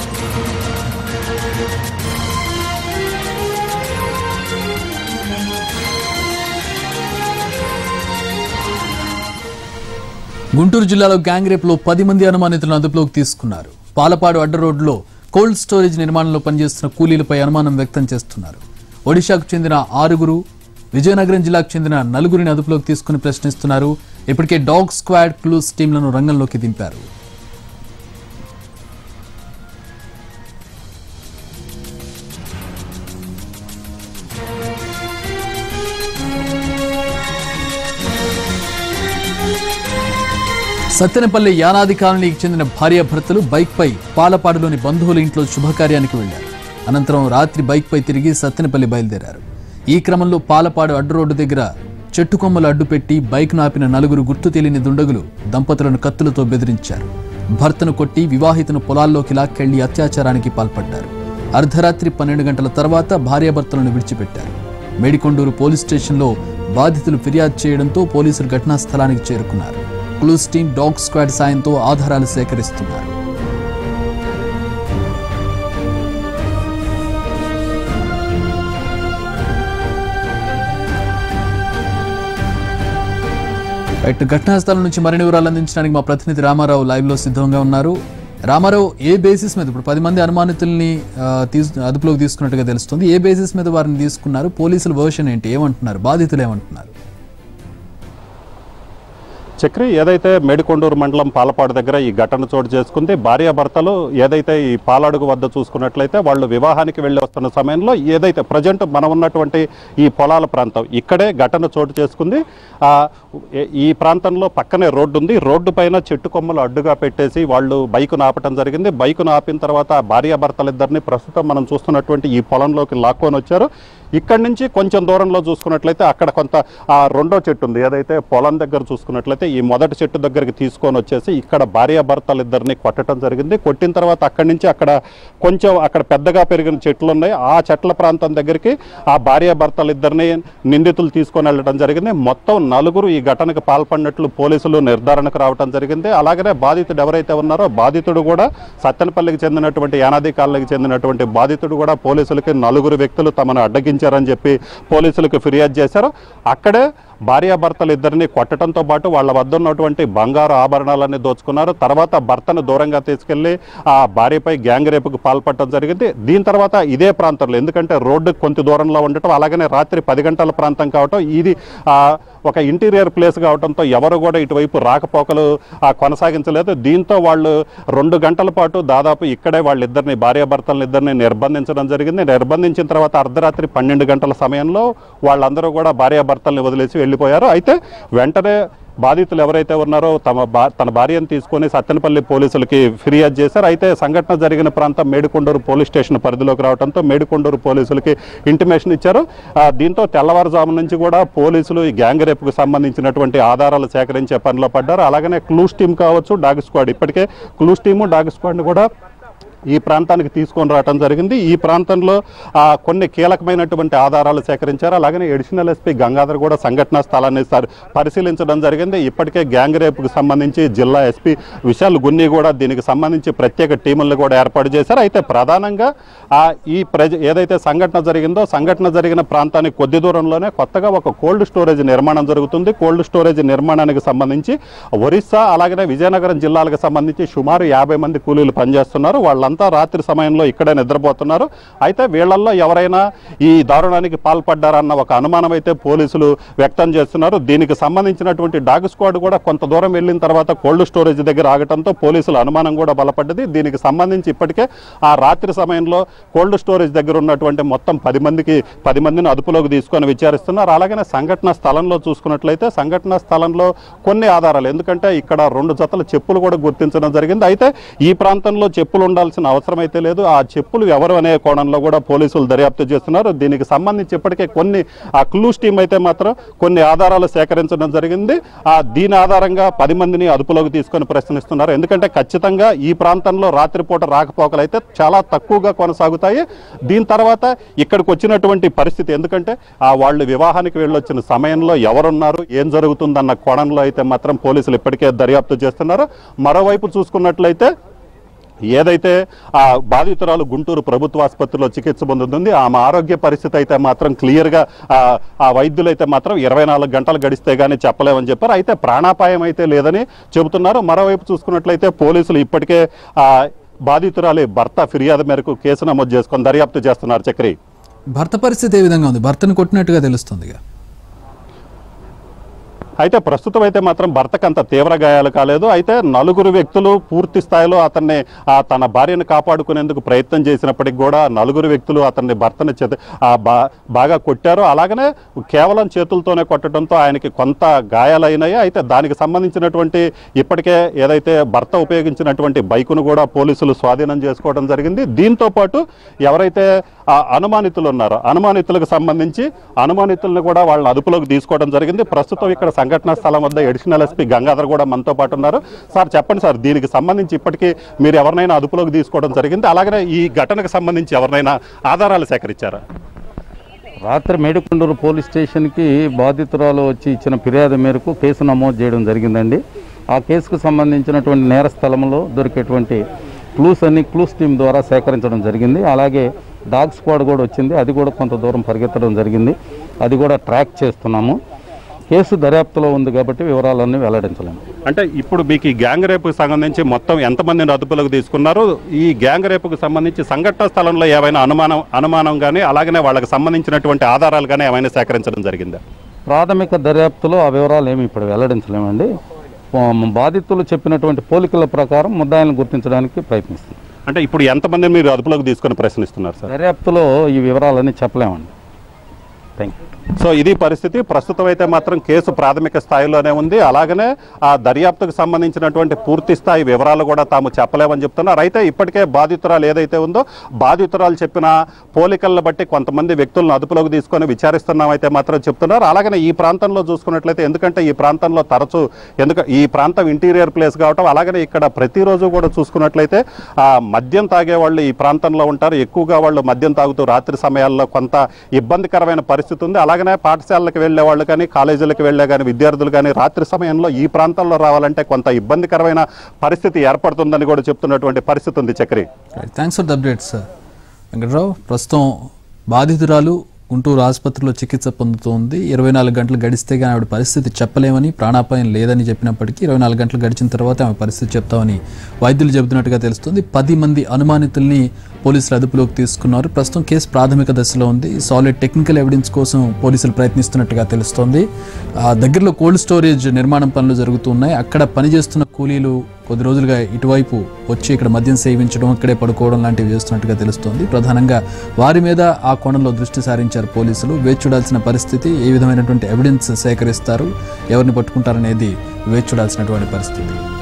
గుంటూరు జిల్లాలో గ్యాంగ్ రేప్లో పది మంది అనుమానితులను అదుపులోకి తీసుకున్నారు పాలపాడు అడ్డ రోడ్డులో కోల్డ్ స్టోరేజ్ నిర్మాణంలో పనిచేస్తున్న కూలీలపై అనుమానం వ్యక్తం చేస్తున్నారు ఒడిశాకు చెందిన ఆరుగురు విజయనగరం జిల్లాకు చెందిన నలుగురిని అదుపులోకి తీసుకుని ప్రశ్నిస్తున్నారు ఇప్పటికే డాగ్ స్క్వాడ్ క్లూస్ టీంలను రంగంలోకి దింపారు సత్తెనపల్లి యానాది కాలనీకి చెందిన భార్యాభర్తలు బైక్పై పాలపాడులోని బంధువుల ఇంట్లో శుభకార్యానికి వెళ్లారు అనంతరం రాత్రి బైక్పై తిరిగి సత్తెనపల్లి బయలుదేరారు ఈ క్రమంలో పాలపాడు అడ్డు రోడ్డు దగ్గర చెట్టు కొమ్మలు అడ్డుపెట్టి బైక్ నాపిన నలుగురు గుర్తు తెలియని దుండగులు దంపతులను కత్తులతో బెదిరించారు భర్తను కొట్టి వివాహితను పొలాల్లోకి లాక్కెళ్లి అత్యాచారానికి పాల్పడ్డారు అర్ధరాత్రి పన్నెండు గంటల తర్వాత భార్యాభర్తలను విడిచిపెట్టారు మేడికొండూరు పోలీస్ స్టేషన్లో బాధితులు ఫిర్యాదు చేయడంతో పోలీసులు ఘటనా స్థలానికి చేరుకున్నారు క్లూస్ టీం డాగ్ స్క్వాడ్ సాయంతో ఆధారాలు సేకరిస్తున్నారు రైట్ ఘటనా స్థలం నుంచి మరిన్ని వివరాలు అందించడానికి మా ప్రతినిధి రామారావు లైవ్ లో సిద్ధంగా ఉన్నారు రామారావు ఏ బేసిస్ మీద ఇప్పుడు పది మంది అనుమానితుల్ని ఆ, తీసు అదుపులోకి తీసుకున్నట్టుగా తెలుస్తుంది ఏ బేసిస్ మీద వారిని తీసుకున్నారు పోలీసుల వర్షన్ ఏంటి ఏమంటున్నారు బాధితులు ఏమంటున్నారు చక్రి ఏదైతే మేడికొండూరు మండలం పాలపాడు దగ్గర ఈ ఘటన చోటు చేసుకుంది భార్యాభర్తలు ఏదైతే ఈ పాలడుగు వద్ద చూసుకున్నట్లయితే వాళ్ళు వివాహానికి వెళ్ళి వస్తున్న సమయంలో ఏదైతే ప్రజెంట్ మనం ఉన్నటువంటి ఈ పొలాల ప్రాంతం ఇక్కడే ఘటన చోటు చేసుకుంది ఆ, ఏ- ఈ ప్రాంతంలో పక్కనే రోడ్డు ఉంది రోడ్డు పైన చెట్టు కొమ్మలు అడ్డుగా పెట్టేసి వాళ్ళు బైకును ఆపటం జరిగింది బైకును ఆపిన తర్వాత ఆ భార్యాభర్తలిద్దరిని ప్రస్తుతం మనం చూస్తున్నటువంటి ఈ పొలంలోకి లాక్కొని వచ్చారు ఇక్కడి నుంచి కొంచెం దూరంలో చూసుకున్నట్లయితే అక్కడ కొంత ఆ రెండో చెట్టు ఉంది ఏదైతే పొలం దగ్గర చూసుకున్నట్లయితే ఈ మొదటి చెట్టు దగ్గరికి తీసుకొని వచ్చేసి ఇక్కడ భార్యాభర్తలు ఇద్దరిని కొట్టడం జరిగింది కొట్టిన తర్వాత అక్కడి నుంచి అక్కడ కొంచెం అక్కడ పెద్దగా పెరిగిన చెట్లు ఉన్నాయి ఆ చెట్ల ప్రాంతం దగ్గరికి ఆ భార్యాభర్తలు ఇద్దరిని నిందితులు తీసుకొని వెళ్ళడం జరిగింది మొత్తం నలుగురు ఈ ఘటనకు పాల్పడినట్లు పోలీసులు నిర్ధారణకు రావడం జరిగింది అలాగనే బాధితుడు ఎవరైతే ఉన్నారో బాధితుడు కూడా సత్తెనపల్లికి చెందినటువంటి యానాది కాలనీకి చెందినటువంటి బాధితుడు కూడా పోలీసులకి నలుగురు వ్యక్తులు తమను అడ్డగించారని చెప్పి పోలీసులకు ఫిర్యాదు చేశారు అక్కడే భార్యాభర్తలు ఇద్దరిని కొట్టడంతో పాటు వాళ్ళ వద్ద ఉన్నటువంటి బంగారు ఆభరణాలన్నీ దోచుకున్నారు తర్వాత భర్తను దూరంగా తీసుకెళ్లి ఆ భార్యపై గ్యాంగ్ రేపుకు పాల్పడటం జరిగింది దీని తర్వాత ఇదే ప్రాంతంలో ఎందుకంటే రోడ్డు కొంత దూరంలో ఉండటం అలాగనే రాత్రి పది గంటల ప్రాంతం కావటం ఇది ఆ, ఒక ఇంటీరియర్ ప్లేస్ కావడంతో ఎవరు కూడా ఇటువైపు రాకపోకలు ఆ, కొనసాగించలేదు దీంతో వాళ్ళు రెండు గంటల పాటు దాదాపు ఇక్కడే వాళ్ళిద్దరిని భార్యాభర్తలను ఇద్దరిని నిర్బంధించడం జరిగింది నిర్బంధించిన తర్వాత అర్ధరాత్రి పన్నెండు గంటల సమయంలో వాళ్ళందరూ కూడా భార్యాభర్తల్ని వదిలేసి వెళ్ళిపోయారు అయితే వెంటనే బాధితులు ఎవరైతే ఉన్నారో తమ బా తన భార్యను తీసుకొని సత్తెనపల్లి పోలీసులకి ఫిర్యాదు చేశారు అయితే సంఘటన జరిగిన ప్రాంతం మేడికొండూరు పోలీస్ స్టేషన్ పరిధిలోకి రావడంతో మేడికొండూరు పోలీసులకి ఇంటిమేషన్ ఇచ్చారు ఆ, దీంతో తెల్లవారుజాము నుంచి కూడా పోలీసులు ఈ గ్యాంగ్ రేపుకు సంబంధించినటువంటి ఆధారాలు సేకరించే పనిలో పడ్డారు అలాగనే క్లూస్ టీం కావచ్చు డాగ్ స్క్వాడ్ ఇప్పటికే క్లూస్ టీము డాగ్ స్క్వాడ్ని కూడా ఈ ప్రాంతానికి తీసుకొని రావడం జరిగింది ఈ ప్రాంతంలో ఆ, కొన్ని కీలకమైనటువంటి ఆధారాలు సేకరించారు అలాగనే ఎడిషనల్ ఎస్పీ గంగాధర్ కూడా సంఘటనా స్థలాన్ని సరి- పరిశీలించడం జరిగింది ఇప్పటికే గ్యాంగ్ రేపుకు సంబంధించి జిల్లా ఎస్పీ విశాల్ గున్ని కూడా దీనికి సంబంధించి ప్రత్యేక టీములను కూడా ఏర్పాటు చేశారు అయితే ప్రధానంగా ఆ ఈ ప్రజ ఏదైతే సంఘటన జరిగిందో సంఘటన జరిగిన ప్రాంతానికి కొద్ది దూరంలోనే కొత్తగా ఒక కోల్డ్ స్టోరేజ్ నిర్మాణం జరుగుతుంది కోల్డ్ స్టోరేజ్ నిర్మాణానికి సంబంధించి ఒరిస్సా అలాగనే విజయనగరం జిల్లాలకు సంబంధించి సుమారు యాభై మంది కూలీలు పనిచేస్తున్నారు వాళ్ళంతా రాత్రి సమయంలో ఇక్కడే నిద్రపోతున్నారు అయితే వీళ్ళల్లో ఎవరైనా ఈ దారుణానికి పాల్పడ్డారన్న ఒక అనుమానం అయితే పోలీసులు వ్యక్తం చేస్తున్నారు దీనికి సంబంధించినటువంటి డాగ్ స్క్వాడ్ కూడా కొంత దూరం వెళ్ళిన తర్వాత కోల్డ్ స్టోరేజ్ దగ్గర ఆగటంతో పోలీసుల అనుమానం కూడా బలపడ్డది దీనికి సంబంధించి ఇప్పటికే ఆ రాత్రి సమయంలో కోల్డ్ స్టోరేజ్ దగ్గర ఉన్నటువంటి మొత్తం పది మందికి పది మందిని అదుపులోకి తీసుకొని విచారిస్తున్నారు అలాగనే సంఘటన స్థలంలో చూసుకున్నట్లయితే సంఘటన స్థలంలో కొన్ని ఆధారాలు ఎందుకంటే ఇక్కడ రెండు జతల చెప్పులు కూడా గుర్తించడం జరిగింది అయితే ఈ ప్రాంతంలో చెప్పులు ఉండాల్సిన అవసరం అయితే లేదు ఆ చెప్పులు ఎవరు అనే కోణంలో కూడా పోలీసులు దర్యాప్తు చేస్తున్నారు దీనికి సంబంధించి ఇప్పటికే కొన్ని ఆ క్లూస్ టీం అయితే మాత్రం కొన్ని ఆధారాలు సేకరించడం జరిగింది ఆ దీని ఆధారంగా పది మందిని అదుపులోకి తీసుకొని ప్రశ్నిస్తున్నారు ఎందుకంటే ఖచ్చితంగా ఈ ప్రాంతంలో రాత్రిపూట రాకపోకలు అయితే చాలా తక్కువగా కొనసాగుతాయి దీని తర్వాత ఇక్కడికి వచ్చినటువంటి పరిస్థితి ఎందుకంటే ఆ వాళ్ళు వివాహానికి వెళ్ళొచ్చిన సమయంలో ఎవరున్నారు ఏం జరుగుతుందన్న కోణంలో అయితే మాత్రం పోలీసులు ఇప్పటికే దర్యాప్తు చేస్తున్నారు మరోవైపు చూసుకున్నట్లయితే ఏదైతే ఆ బాధితురాలు గుంటూరు ప్రభుత్వ ఆసుపత్రిలో చికిత్స పొందుతుంది ఆమె ఆరోగ్య పరిస్థితి అయితే మాత్రం క్లియర్గా ఆ, ఆ వైద్యులు అయితే మాత్రం ఇరవై నాలుగు గంటలు గడిస్తే కానీ చెప్పలేమని చెప్పారు అయితే ప్రాణాపాయం అయితే లేదని చెబుతున్నారు మరోవైపు చూసుకున్నట్లయితే పోలీసులు ఇప్పటికే ఆ బాధితురాలి భర్త ఫిర్యాదు మేరకు కేసు నమోదు చేసుకొని దర్యాప్తు చేస్తున్నారు చక్రి భర్త పరిస్థితి ఏ విధంగా ఉంది భర్తను కొట్టినట్టుగా తెలుస్తుందిగా అయితే ప్రస్తుతం అయితే మాత్రం భర్తకు అంత తీవ్ర గాయాలు కాలేదు అయితే నలుగురు వ్యక్తులు పూర్తి స్థాయిలో అతన్ని ఆ తన భార్యను కాపాడుకునేందుకు ప్రయత్నం చేసినప్పటికి కూడా నలుగురు వ్యక్తులు అతన్ని భర్తని చేత ఆ బా- బాగా కొట్టారు అలాగనే కేవలం చేతులతోనే కొట్టడంతో ఆయనకి కొంత గాయాలైనాయి అయితే దానికి సంబంధించినటువంటి ఇప్పటికే ఏదైతే భర్త ఉపయోగించినటువంటి బైకును కూడా పోలీసులు స్వాధీనం చేసుకోవడం జరిగింది దీంతో పాటు ఎవరైతే ఆ అనుమానితులు ఉన్నారో అనుమానితులకు సంబంధించి అనుమానితులను కూడా వాళ్ళని అదుపులోకి తీసుకోవడం జరిగింది ప్రస్తుతం ఇక్కడ సంఘటనా స్థలం వద్ద ఎడిషనల్ ఎస్పీ గంగాధర్ కూడా మనతో పాటు ఉన్నారు సార్ చెప్పండి సార్ దీనికి సంబంధించి ఇప్పటికీ మీరు ఎవరినైనా అదుపులోకి తీసుకోవడం జరిగింది అలాగనే ఈ ఘటనకు సంబంధించి ఎవరినైనా ఆధారాలు సేకరించారా రాత్రి మేడికొండూరు పోలీస్ స్టేషన్కి బాధితురాలు వచ్చి ఇచ్చిన ఫిర్యాదు మేరకు కేసు నమోదు చేయడం జరిగిందండి ఆ కేసుకు సంబంధించినటువంటి నేర స్థలంలో దొరికేటువంటి క్లూస్ అన్ని క్లూస్ టీం ద్వారా సేకరించడం జరిగింది అలాగే డాగ్ స్క్వాడ్ కూడా వచ్చింది అది కూడా కొంత దూరం పరిగెత్తడం జరిగింది అది కూడా ట్రాక్ చేస్తున్నాము కేసు దర్యాప్తులో ఉంది కాబట్టి వివరాలన్నీ వెల్లడించలేము అంటే ఇప్పుడు మీకు ఈ గ్యాంగ్ రేపుకి సంబంధించి మొత్తం ఎంతమందిని అదుపులోకి తీసుకున్నారు ఈ గ్యాంగ్ రేపుకి సంబంధించి సంఘటన స్థలంలో ఏమైనా అనుమానం అనుమానం కానీ అలాగనే వాళ్ళకి సంబంధించినటువంటి ఆధారాలు కానీ ఏమైనా సేకరించడం జరిగిందా ప్రాథమిక దర్యాప్తులో ఆ వివరాలు ఏమి ఇప్పుడు వెల్లడించలేమండి పో- బాధితులు చెప్పినటువంటి పోలికల ప్రకారం ముద్దాయిలను గుర్తించడానికి ప్రయత్నిస్తుంది అంటే ఇప్పుడు ఎంతమందిని మీరు అదుపులోకి తీసుకొని ప్రశ్నిస్తున్నారు సార్ దర్యాప్తులో ఈ వివరాలన్నీ చెప్పలేమండి థ్యాంక్ యూ సో ఇది పరిస్థితి ప్రస్తుతం అయితే మాత్రం కేసు ప్రాథమిక స్థాయిలోనే ఉంది అలాగనే ఆ దర్యాప్తుకు సంబంధించినటువంటి పూర్తి స్థాయి వివరాలు కూడా తాము చెప్పలేమని చెప్తున్నారు అయితే ఇప్పటికే బాధితురాలు ఏదైతే ఉందో బాధితురాలు చెప్పిన పోలికలను బట్టి కొంతమంది వ్యక్తులను అదుపులోకి తీసుకొని విచారిస్తున్నామైతే మాత్రం చెప్తున్నారు అలాగనే ఈ ప్రాంతంలో చూసుకున్నట్లయితే ఎందుకంటే ఈ ప్రాంతంలో తరచూ ఎందుకు ఈ ప్రాంతం ఇంటీరియర్ ప్లేస్ కావటం అలాగనే ఇక్కడ ప్రతిరోజు కూడా చూసుకున్నట్లయితే ఆ మద్యం తాగే వాళ్ళు ఈ ప్రాంతంలో ఉంటారు ఎక్కువగా వాళ్ళు మద్యం తాగుతూ రాత్రి సమయాల్లో కొంత ఇబ్బందికరమైన పరిస్థితి ఉంది అలాగనే పాఠశాలలకు వెళ్ళే వాళ్ళు కానీ కాలేజీలకు వెళ్ళే కానీ విద్యార్థులు కానీ రాత్రి సమయంలో ఈ ప్రాంతంలో రావాలంటే కొంత ఇబ్బందికరమైన పరిస్థితి ఏర్పడుతుందని కూడా చెప్తున్నటువంటి పరిస్థితి ఉంది Chakri thanks for the updates sir Venkatrao ప్రస్తుతం బాధితురాలు గుంటూరు ఆసుపత్రిలో చికిత్స పొందుతోంది ఇరవై నాలుగు గంటలు గడిస్తే కానీ ఆవిడ పరిస్థితి చెప్పలేమని ప్రాణాపాయం లేదని చెప్పినప్పటికీ ఇరవై నాలుగు గంటలు గడిచిన తర్వాత ఆమె పరిస్థితి చెప్తామని వైద్యులు చెబుతున్నట్టుగా తెలుస్తుంది పది మంది అనుమానితుల్ని పోలీసులు అదుపులోకి తీసుకున్నారు ప్రస్తుతం కేసు ప్రాథమిక దశలో ఉంది సాలిడ్ టెక్నికల్ ఎవిడెన్స్ కోసం పోలీసులు ప్రయత్నిస్తున్నట్టుగా తెలుస్తోంది ఆ దగ్గరలో కోల్డ్ స్టోరేజ్ నిర్మాణం పనులు జరుగుతున్నాయి అక్కడ పనిచేస్తున్న కూలీలు కొద్ది రోజులుగా ఇటువైపు వచ్చి ఇక్కడ మద్యం సేవించడం ఇక్కడే పడుకోవడం లాంటివి చేస్తున్నట్టుగా తెలుస్తోంది ప్రధానంగా వారి మీద ఆ కోణంలో దృష్టి సారించారు పోలీసులు వేచి చూడాల్సిన పరిస్థితి ఏ విధమైనటువంటి ఎవిడెన్స్ సేకరిస్తారు ఎవరిని పట్టుకుంటారనేది వేచి చూడాల్సినటువంటి పరిస్థితి